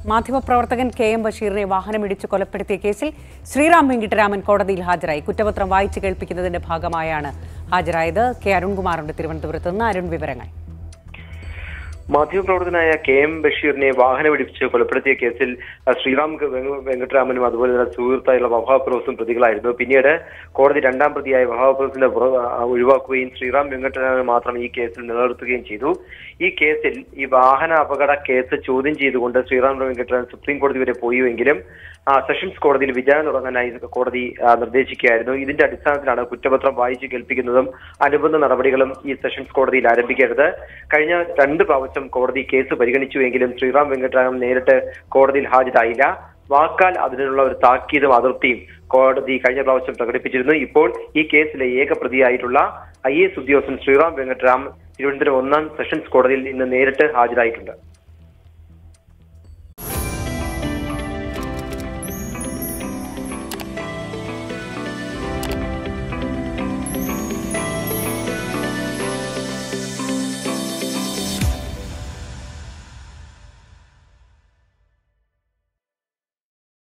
മാധ്യമപ്രവർത്തകൻ K M ബഷീറിനെ വാഹനമിടിച്ച് കൊലപ്പെടുത്തിയ കേസിൽ ശ്രീറാം വെങ്കിട്ടരാമൻ കോടതിയിൽ ഹാജരായി കുറ്റപത്രം വായിച്ചു കേൾപ്പിക്കുന്നതിന്റെ ഭാഗമായാണ് ഹാജരായത് കെ അരുൺകുമാറുണ്ട് തിരുവനന്തപുരത്ത് നിന്ന് അരുൺ വിവരങ്ങൾ മാധ്യമപ്രവർത്തകനായ കെ എം ബഷീറിനെ വാഹനമിടിപ്പിച്ച് കൊലപ്പെടുത്തിയ കേസിൽ അഹ് ശ്രീറാം ഗ- വെങ്ക- വെങ്കട്ടരാമനും അതുപോലെ തന്നെ സുഹൃത്തായുള്ള വഹാബ് ഫിറോസും പ്രതികളായിരുന്നു പിന്നീട് കോടതി രണ്ടാം പ്രതിയായ വഹാബ് ഫിറോസിനെ പുറ- ആ, ഒഴിവാക്കുകയും ശ്രീറാം വെങ്കട്ടരാമനെ മാത്രം ഈ കേസിൽ നിലനിർത്തുകയും ചെയ്തു ഈ കേസിൽ ഈ വാഹന അപകട കേസ് ചോദ്യം ചെയ്തുകൊണ്ട് ശ്രീറാം വെങ്കട്ടരാമൻ സുപ്രീം കോടതി വരെ പോയുവെങ്കിലും ആ, സെഷൻസ് കോടതിയിൽ വിചാരണ തുടങ്ങാനായി കോടതി ആ, നിർദ്ദേശിക്കുകയായിരുന്നു ഇതിന്റെ അടിസ്ഥാനത്തിലാണ് കുറ്റപത്രം വായിച്ചു കേൾപ്പിക്കുന്നതും അനുബന്ധ നടപടികളും ഈ സെഷൻസ് കോടതിയിൽ ആരംഭിക്കരുത് കഴിഞ്ഞ രണ്ട് പ്രാവശ്യം കോടതി കേസ് പരിഗണിച്ചുവെങ്കിലും ശ്രീറാം വെങ്കട്ടരാമൻ നേരിട്ട് കോടതിയിൽ ഹാജരായില്ല വാക്കാൽ അതിനുള്ള ഒരു താക്കീതും അതിർത്തിയും കോടതി കഴിഞ്ഞ പ്രാവശ്യം പ്രകടിപ്പിച്ചിരുന്നു ഇപ്പോൾ ഈ കേസിലെ ഏക പ്രതിയായിട്ടുള്ള ഐ എസ് ഉദ്യോഗസ്ഥൻ ശ്രീറാം വെങ്കട്ടരാം തിരുവനന്തപുരം ഒന്നാം സെഷൻസ് കോടതിയിൽ ഇന്ന് നേരിട്ട് ഹാജരായിട്ടുണ്ട്